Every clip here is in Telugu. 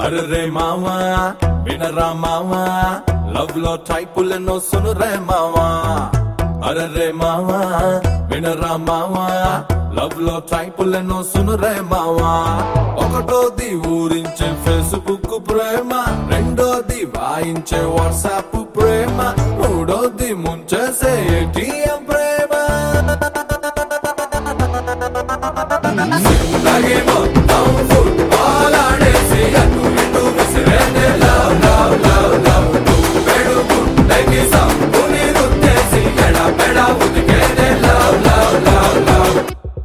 అరే మావా వినరా మావా లవ్ లో టైపులెన్నో సునురే మావా అరే మావా వినరా మావా లవ్ లో టైపులెన్నో సునురే మావా ఒకటోది ఊరించే ఫేస్బుక్ ప్రేమ రెండోది వాయించే వాట్సాప్ ప్రేమ మూడోది ముంచేసే ఏటీఎం ప్రేమ జిందగీ మొత్తం ఫుట్బాల్ ఆడేసి అటు ఇటు విసిరేనే లవ్ లవ్ లవ్ లవ్ నువ్వెడు గుండెకి సంపుని రుద్దేసి ఎడపెడ ఉదికేనే love love love love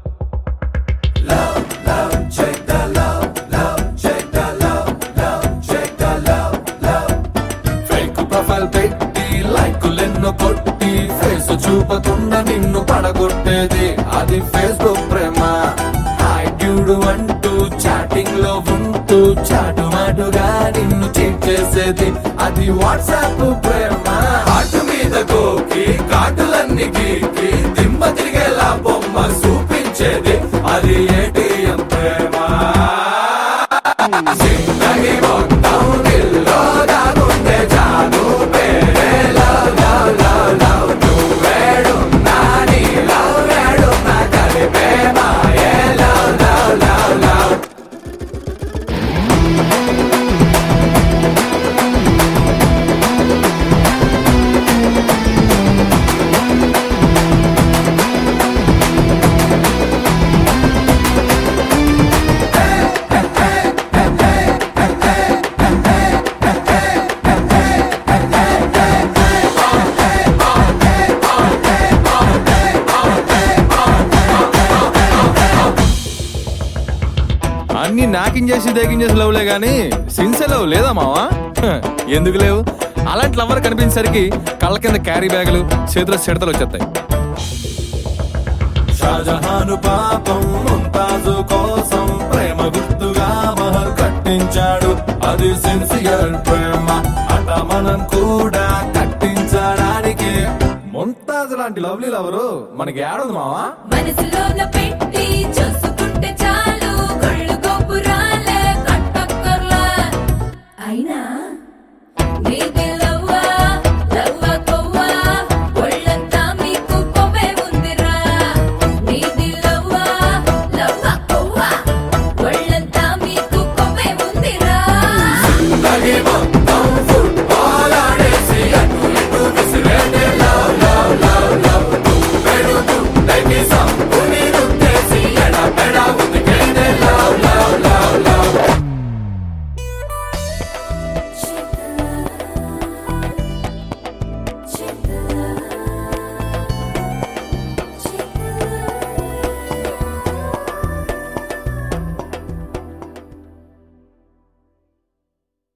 love love check the love love check the love love check the love love fake profile పెట్టి లైకులెన్నో కొట్టి ఫేస్ చూపకుండా నిన్ను పడగొట్టేది అది ఫేస్బుక్ ప్రేమ హాయ్ డ్యూడు అంటూ చాటింగ్ లో ఉంటూ చాటు మాటుగా నిన్ను చీట్ చేసేది అది వాట్సాప్ ప్రేమ హార్ట్ మీద కోకి కాటులన్నీ గీకి దిమ్మ తిరిగేలా బొమ్మ చూపించేది అది ఏటీఎం ప్రేమ జిందగీ మొత్తం దిల్లో దాగుండే జాను పేరే లవ్ లవ్ లవ్ లవ్ నువ్వేడున్నా నీ లవ్ వేడున్నా కలిపే మాయే లవ్ లవ్ లవ్ లవ్ అన్ని నాకింగ్ చేసి దేకింగ్ చేసి లవ్లే గానీ సిన్సియర్ లవ్ లేదా మావా హ, ఎందుకు లేవు అలాంటి లవర్ కనిపించేసరికి కళ్ళ కింద క్యారీ బ్యాగులు చేతిలో సిడతలు వచ్చేస్తాయి షాజహాను పాపం ముంతాజు కోసం ప్రేమ గుర్తుగా మహల్ కట్టించాడు అది సిన్సియర్ ప్రేమ అట మనం కూడా కట్టించడానికి ముంతాజ్ లాంటి లవ్లీ లవరు మనకి ఏడుంది మావా మనసులోని